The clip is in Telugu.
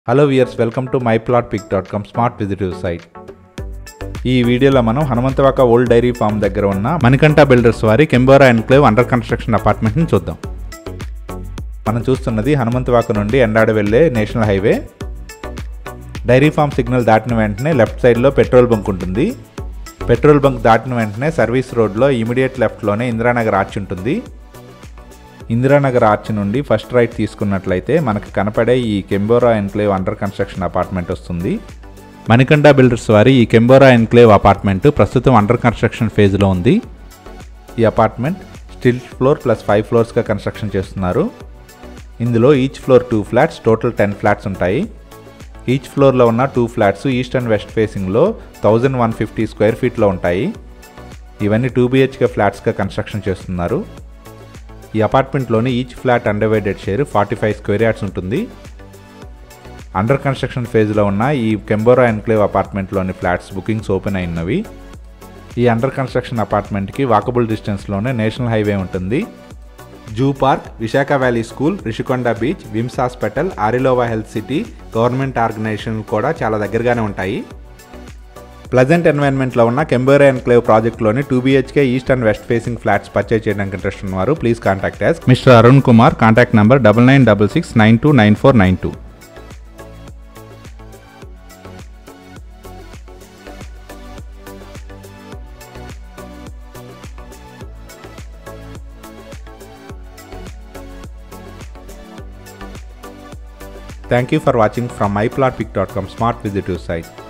Hello viewers welcome to my plot pick dot com smart విజిటివ్ సైట్ ఈ వీడియోలో మనం హనుమంతవాక ఓల్డ్ డైరీ ఫామ్ దగ్గర ఉన్న మణికంఠ బిల్డర్స్ వారి కెంబోరా ఎన్క్లేవ్ అండర్ కన్స్ట్రక్షన్ అపార్ట్మెంట్ని చూద్దాం మనం చూస్తున్నది హనుమంతవాక నుండి ఎండాడ వెళ్ళే national highway dairy farm signal దాటిన వెంటనే లెఫ్ట్ సైడ్లో పెట్రోల్ బంక్ ఉంటుంది పెట్రోల్ బంక్ దాటిన వెంటనే సర్వీస్ రోడ్లో ఇమీడియట్ లెఫ్ట్లోనే ఇందిరానగర్ ఆర్చ్ ఉంటుంది ఇందిరానగర్ ఆర్చ్ నుండి ఫస్ట్ రైట్ తీసుకున్నట్లయితే మనకు కనపడే ఈ Kembora enclave under construction apartment వస్తుంది మణికంఠ బిల్డర్స్ వారి ఈ కెంబోరా ఎన్క్లేవ్ అపార్ట్మెంట్ ప్రస్తుతం అండర్ కన్స్ట్రక్షన్ ఫేజ్లో ఉంది ఈ apartment stilt floor plus five ఫ్లోర్స్గా కన్స్ట్రక్షన్ చేస్తున్నారు ఇందులో each floor two flats total ten flats ఉంటాయి ఈచ్ ఫ్లోర్లో ఉన్న two flats east and west ఫేసింగ్లో థౌజండ్ వన్ ఫిఫ్టీ స్క్వేర్ ఫీట్లో ఉంటాయి ఇవన్నీ టూ బిహెచ్కే ఫ్లాట్స్గా కన్స్ట్రక్షన్ చేస్తున్నారు ఈ అపార్ట్మెంట్లోని each flat undivided share forty five square yards ఉంటుంది అండర్ కన్స్ట్రక్షన్ ఫేజ్లో ఉన్న ఈ కెంబోరా ఎన్క్లేవ్ అపార్ట్మెంట్లోని ఫ్లాట్స్ బుకింగ్స్ ఓపెన్ అయినవి ఈ అండర్ కన్స్ట్రక్షన్ అపార్ట్మెంట్కి వాకబుల్ డిస్టెన్స్లోనే నేషనల్ హైవే ఉంటుంది zoo park Visakha valley school Rishikonda beach VIMS hospital Arilova health city government organization కూడా చాలా దగ్గరగానే ఉంటాయి ప్లజెంట్ ఎన్వైరన్మెంట్లో ఉన్న కెంబోరా ఎన్క్లేవ్ ప్రాజెక్ట్లోని two BHK east and west facing flats purchase చేయడానికి ఇంట్రెస్ట్ ఉన్నవారు please contact us mister Arun Kumar contact number double nine double six nine two nine four nine two Thank you for watching from myplotpic.com smart visitive site.